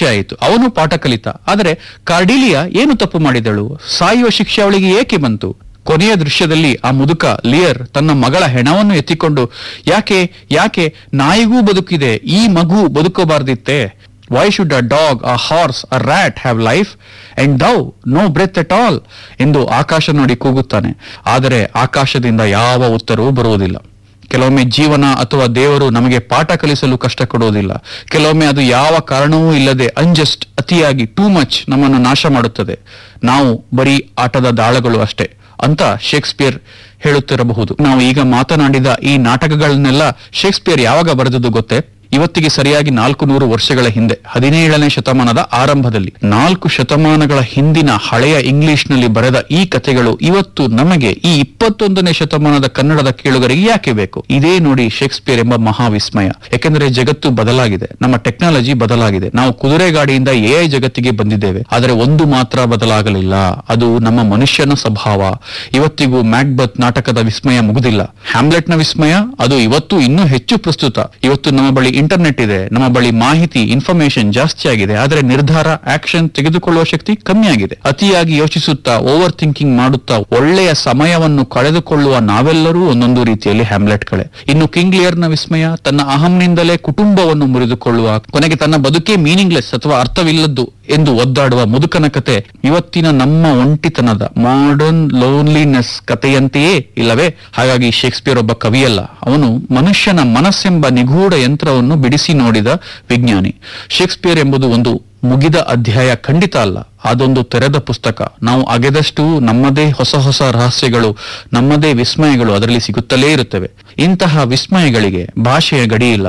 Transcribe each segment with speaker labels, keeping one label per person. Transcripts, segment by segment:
Speaker 1: ಶಿಕ್ಷೆ ಆಯಿತು ಅವನು ಪಾಠ ಕಲಿತ ಆದರೆ ಕಾರ್ಡಿಲಿಯಾ ಏನು ತಪ್ಪು ಮಾಡಿದಳು ಸಾಯುವ ಶಿಕ್ಷೆ ಅವಳಿಗೆ ಏಕೆ ಬಂತು ಕೊನೆಯ ದೃಶ್ಯದಲ್ಲಿ ಆ ಮುದುಕ ಲಿಯರ್ ತನ್ನ ಮಗಳ ಹೆಣವನ್ನು ಎತ್ತಿಕೊಂಡು ಯಾಕೆ ಯಾಕೆ ನಾಯಿಗೂ ಬದುಕಿದೆ ಈ ಮಗು ಬದುಕಬಾರ್ದಿತ್ತೆ why should a dog a horse a rat have life and thou no breath at all ಎಂದು ಆಕಾಶ ನೋಡಿ ಕೂಗುತ್ತಾನೆ ಆದರೆ ಆಕಾಶದಿಂದ ಯಾವ ಉತ್ತರವೂ ಬರುವುದಿಲ್ಲ ಕೆಲವೊಮ್ಮೆ ಜೀವನ ಅಥವಾ ದೇವರು ನಮಗೆ ಪಾಠ ಕಲಿಸಲು ಕಷ್ಟ ಕೊಡುವುದಿಲ್ಲ ಕೆಲವೊಮ್ಮೆ ಅದು ಯಾವ ಕಾರಣವೂ ಇಲ್ಲದೆ ಅನ್ಜಸ್ಟ್ ಅತಿಯಾಗಿ ಟೂ ಮಚ್ ನಮ್ಮನ್ನು ನಾಶ ಮಾಡುತ್ತದೆ ನಾವು ಬರೀ ಆಟದ ದಾಳಗಳು ಅಷ್ಟೇ ಅಂತ ಶೇಕ್ಸ್ಪಿಯರ್ ಹೇಳುತ್ತಿರಬಹುದು ನಾವು ಈಗ ಮಾತನಾಡಿದ ಈ ನಾಟಕಗಳನ್ನೆಲ್ಲ ಶೇಕ್ಸ್ಪಿಯರ್ ಯಾವಾಗ ಬರೆದದ್ದು ಗೊತ್ತೇ ಇವತ್ತಿಗೆ ಸರಿಯಾಗಿ ನಾಲ್ಕು ನೂರು ವರ್ಷಗಳ ಹಿಂದೆ ಹದಿನೇಳನೇ ಶತಮಾನದ ಆರಂಭದಲ್ಲಿ ನಾಲ್ಕು ಶತಮಾನಗಳ ಹಿಂದಿನ ಹಳೆಯ ಇಂಗ್ಲಿಷ್ನಲ್ಲಿ ಬರೆದ ಈ ಕಥೆಗಳು ಇವತ್ತು ನಮಗೆ ಈ ಇಪ್ಪತ್ತೊಂದನೇ ಶತಮಾನದ ಕನ್ನಡದ ಕೇಳುಗರಿಗೆ ಯಾಕೆ ಬೇಕು ಇದೇ ನೋಡಿ ಶೇಕ್ಸ್ಪಿಯರ್ ಎಂಬ ಮಹಾವಿಸ್ಮಯ ಯಾಕೆಂದರೆ ಜಗತ್ತು ಬದಲಾಗಿದೆ ನಮ್ಮ ಟೆಕ್ನಾಲಜಿ ಬದಲಾಗಿದೆ ನಾವು ಕುದುರೆ ಗಾಡಿಯಿಂದ ಎಐ ಜಗತ್ತಿಗೆ ಬಂದಿದ್ದೇವೆ ಆದರೆ ಒಂದು ಮಾತ್ರ ಬದಲಾಗಲಿಲ್ಲ ಅದು ನಮ್ಮ ಮನುಷ್ಯನ ಸ್ವಭಾವ ಇವತ್ತಿಗೂ ಮ್ಯಾಕ್ಬತ್ ನಾಟಕದ ವಿಸ್ಮಯ ಮುಗುದಿಲ್ಲ ಹ್ಯಾಮ್ಲೆಟ್ನ ವಿಸ್ಮಯ ಅದು ಇವತ್ತು ಇನ್ನೂ ಹೆಚ್ಚು ಪ್ರಸ್ತುತ ಇವತ್ತು ನಮ್ಮ ಬಳಿ ಇಂಟರ್ನೆಟ್ ಇದೆ ನಮ್ಮ ಬಳಿ ಮಾಹಿತಿ ಇನ್ಫಾರ್ಮೇಶನ್ ಜಾಸ್ತಿ ಆಗಿದೆ ಆದರೆ ನಿರ್ಧಾರ ಆಕ್ಷನ್ ತೆಗೆದುಕೊಳ್ಳುವ ಶಕ್ತಿ ಕಮ್ಮಿ ಆಗಿದೆ ಅತಿಯಾಗಿ ಯೋಚಿಸುತ್ತಾ ಓವರ್ ಥಿಂಕಿಂಗ್ ಮಾಡುತ್ತಾ ಒಳ್ಳೆಯ ಸಮಯವನ್ನು ಕಳೆದುಕೊಳ್ಳುವ ನಾವೆಲ್ಲರೂ ಒಂದೊಂದು ರೀತಿಯಲ್ಲಿ ಹ್ಯಾಮ್ಲೆಟ್ಗಳೇ ಇನ್ನು ಕಿಂಗ್ ಲಿಯರ್ನ ವಿಸ್ಮಯ ತನ್ನ ಅಹಂನಿಂದಲೇ ಕುಟುಂಬವನ್ನು ಮುರಿದುಕೊಳ್ಳುವ ಕೊನೆಗೆ ತನ್ನ ಬದುಕೇ ಮೀನಿಂಗ್ಲೆಸ್ ಅಥವಾ ಅರ್ಥವಿಲ್ಲದ್ದು ಎಂದು ಒದ್ದಾಡುವ ಮುದುಕನ ಕತೆ ಇವತ್ತಿನ ನಮ್ಮ ಒಂಟಿತನದ ಮಾಡರ್ನ್ ಲೋನ್ಲಿನೆಸ್ ಕಥೆಯಂತೆಯೇ ಇಲ್ಲವೇ ಹಾಗಾಗಿ ಶೇಕ್ಸ್ಪಿಯರ್ ಒಬ್ಬ ಕವಿಯಲ್ಲ ಅವನು ಮನುಷ್ಯನ ಮನಸ್ಸೆಂಬ ನಿಗೂಢ ಯಂತ್ರವನ್ನು ಬಿಡಿಸಿ ನೋಡಿದ ವಿಜ್ಞಾನಿ ಶೇಕ್ಸ್ಪಿಯರ್ ಎಂಬುದು ಒಂದು ಮುಗಿದ ಅಧ್ಯಾಯ ಖಂಡಿತ ಅಲ್ಲ ಅದೊಂದು ತೆರೆದ ಪುಸ್ತಕ ನಾವು ಅಗೆದಷ್ಟು ನಮ್ಮದೇ ಹೊಸ ಹೊಸ ರಹಸ್ಯಗಳು ನಮ್ಮದೇ ವಿಸ್ಮಯಗಳು ಅದರಲ್ಲಿ ಸಿಗುತ್ತಲೇ ಇರುತ್ತವೆ ಇಂತಹ ವಿಸ್ಮಯಗಳಿಗೆ ಭಾಷೆಯ ಗಡಿ ಇಲ್ಲ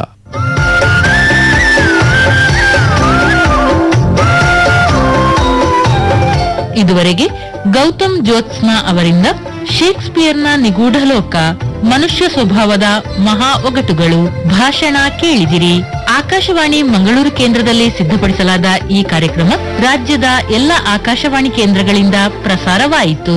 Speaker 2: ಇದುವರೆಗೆ ಗೌತಮ್ ಜ್ಯೋತ್ಸ್ನಾ ಅವರಿಂದ ಶೇಕ್ಸ್ಪಿಯರ್ನ ನಿಗೂಢ ಲೋಕ ಮನುಷ್ಯ ಸ್ವಭಾವದ ಮಹಾ ಒಗಟುಗಳು ಭಾಷಣ ಕೇಳಿದಿರಿ ಆಕಾಶವಾಣಿ ಮಂಗಳೂರು ಕೇಂದ್ರದಲ್ಲಿ ಸಿದ್ಧಪಡಿಸಲಾದ ಈ ಕಾರ್ಯಕ್ರಮ ರಾಜ್ಯದ ಎಲ್ಲ ಆಕಾಶವಾಣಿ ಕೇಂದ್ರಗಳಿಂದ ಪ್ರಸಾರವಾಯಿತು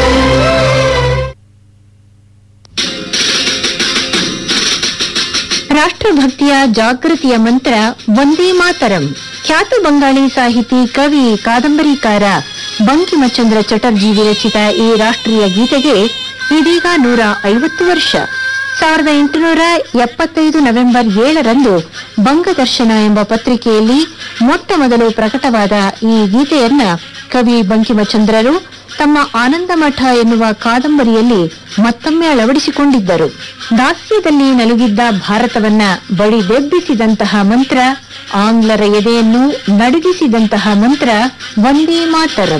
Speaker 3: ರಾಷ್ಟ್ರಭಕ್ತಿಯ ಜಾಗೃತಿಯ ಮಂತ್ರ ವಂದೇ ಮಾತರಂ ಖ್ಯಾತ ಬಂಗಾಳಿ ಸಾಹಿತಿ ಕವಿ ಕಾದಂಬರಿಕಾರ ಬಂಕಿಮಚಂದ್ರ ಚಟರ್ಜಿ ವಿರಚಿತ ಈ ರಾಷ್ಟ್ರೀಯ ಗೀತೆಗೆ ಇದೀಗ ನೂರ ಐವತ್ತು ವರ್ಷ ಸಾವಿರದ ಎಂಟುನೂರ ಎಪ್ಪತ್ತೈದು ನವೆಂಬರ್ ಏಳರಂದು ಬಂಗದರ್ಶನ ಎಂಬ ಪತ್ರಿಕೆಯಲ್ಲಿ ಮೊಟ್ಟ ಮೊದಲು ಪ್ರಕಟವಾದ ಈ ಗೀತೆಯನ್ನ ಕವಿ ಬಂಕಿಮಚಂದ್ರರು ತಮ್ಮ ಆನಂದಮಠ ಎನ್ನುವ ಕಾದಂಬರಿಯಲ್ಲಿ ಮತ್ತೊಮ್ಮೆ ಅಳವಡಿಸಿಕೊಂಡಿದ್ದರು ದಾಸ್ಯದಲ್ಲಿ ನಲುಗಿದ್ದ ಭಾರತವನ್ನ ಬಡಿದೆಬ್ಬಿಸಿದಂತಹ ಮಂತ್ರ ಆಂಗ್ಲರ ಎದೆಯನ್ನು ನಡುಗಿಸಿದಂತಹ ಮಂತ್ರ ವಂದೇ ಮಾತರಂ